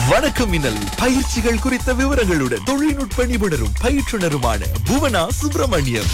வணக்கம் மின்னல் பயிற்சிகள் குறித்த விவரங்களுடன் தொழில்நுட்ப நிபுணரும் பயிற்றுனருமான புவனா சுப்பிரமணியம்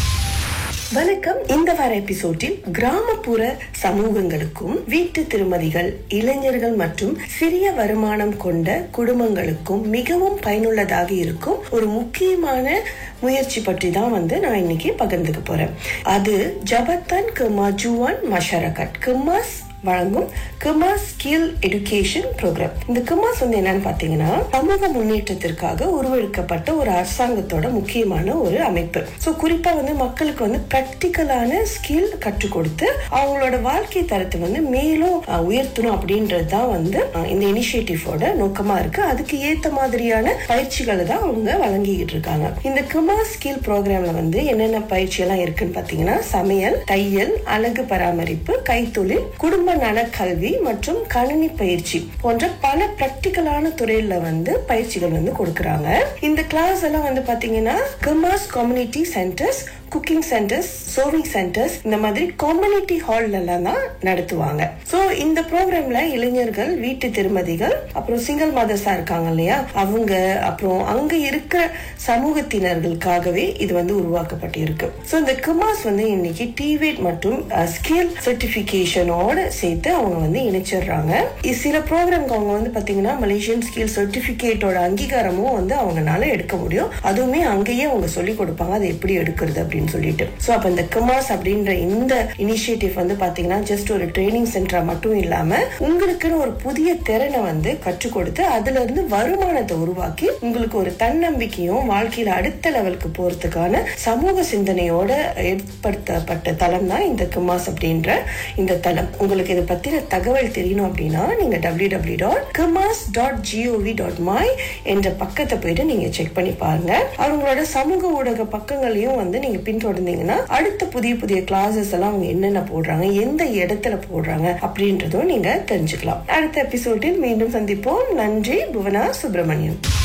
வணக்கம் இந்த வார எபிசோடில் கிராமப்புற சமூகங்களுக்கும் வீட்டு திருமதிகள் இளைஞர்கள் மற்றும் சிறிய வருமானம் கொண்ட குடும்பங்களுக்கும் மிகவும் பயனுள்ளதாக இருக்கும் ஒரு முக்கியமான முயற்சி பற்றி தான் வந்து நான் இன்னைக்கு பகிர்ந்துக்க போறேன் அது ஜபத்தன் கமாஜுவான் மஷரகட் கமாஸ் வழங்கும் கமாஸ் ஸ்கில் எடுகேஷன் ப்ரோக்ராம் இந்த கமாஸ் வந்து என்னன்னு பாத்தீங்கன்னா சமூக முன்னேற்றத்திற்காக உருவெடுக்கப்பட்ட ஒரு அரசாங்கத்தோட முக்கியமான ஒரு அமைப்பு சோ குறிப்பா வந்து மக்களுக்கு வந்து பிராக்டிக்கலான ஸ்கில் கற்றுக் கொடுத்து அவங்களோட வாழ்க்கை தரத்தை வந்து மேலும் அஹ், உயர்த்தணும் அப்படின்றது தான் வந்து அஹ், இந்த இனிஷியேட்டிவோட நோக்கமா இருக்கு அதுக்கு ஏத்த மாதிரியான பயிற்சிகளை தான் அவங்க வழங்கிக்கிட்டு இருக்காங்க இந்த கமாஸ் ஸ்கில் ப்ரோக்ராம்ல வந்து என்னென்ன பயிற்சி எல்லாம் இருக்குன்னு பாத்தீங்கன்னா சமையல் தையல் அழகு பராமரிப்பு கைத்தொழில் குடும்ப நல கல்வி மற்றும் கணினி பயிற்சி போன்ற பல பிராக்டிக்கலான துறையில வந்து பயிற்சிகள் வந்து கொடுக்கறாங்க இந்த கிளாஸ் எல்லாம் வந்து பாத்தீங்கன்னா KEMAS community centres cooking centres sewing centres இந்த மாதிரி கம்யூனிட்டி ஹால்ல எல்லாம் தான் நடத்துவாங்க சோ இந்த ப்ரோக்ராம்ல இளைஞர்கள் வீட்டு திருமதிகள் அப்புறம் சிங்கிள் மதர்ஸா இருக்காங்க இல்லையா அவங்க அப்புறம் அங்க இருக்கிற சமூகத்தினர்களுக்காகவே இது வந்து உருவாக்கப்பட்டு இருக்கு சோ இந்த குமாஸ் வந்து இன்னைக்கு டிவேட் மற்றும் ஸ்கில் சர்டிபிகேஷனோட சேர்த்து அவங்க வந்து இணைச்சிடுறாங்க இ- சில ப்ரோக்ராம்க்கு அவங்க வந்து பாத்தீங்கன்னா மலேசியன் ஸ்கில் சர்டிபிகேட்டோட அங்கீகாரமும் வந்து அவங்கனால எடுக்க முடியும் அதுவுமே அங்கேயே அவங்க சொல்லி கொடுப்பாங்க அது எப்படி எடுக்கிறது அப்படின்னு சொல்லிட்டு சோ அப்ப இந்த கமாஸ் அப்படின்ற இந்த இனிஷியேட்டிவ் வந்து பாத்தீங்கன்னா ஜஸ்ட் ஒரு ட்ரைனிங் சென்டரா மட்டும் இல்லாம உங்களுக்குன்னு ஒரு புதிய திறனை வந்து கற்றுக் கொடுத்து அதுல இருந்து வருமானத்தை உருவாக்கி உங்களுக்கு ஒரு தன்னம்பிக்கையும் வாழ்க்கையில அடுத்த லெவலுக்கு போறதுக்கான சமூக சிந்தனையோட ஏற்படுத்தப்பட்ட தளம் தான் இந்த கமாஸ் அப்படின்ற இந்த தளம் உங்களுக்கு இதை பத்தின தகவல் தெரியணும் அப்படின்னா நீங்க W W dot KEMAS dot gov dot my என்ற பக்கத்தை போயிட்டு நீங்க செக் பண்ணி பாருங்க அவங்களோட சமூக ஊடக பக்கங்களையும் வந்து நீங்க பின்தொடர்ந்தீங்கன்னா அடுத்த புதிய புதிய கிளாஸஸ் எல்லாம் அவங்க என்னென்ன போடுறாங்க எந்த இடத்துல போடுறாங்க அப்படின்றதும் நீங்க தெரிஞ்சுக்கலாம் அடுத்த எபிசோடில் மீண்டும் சந்திப்போம் நன்றி புவனா சுப்பிரமணியம்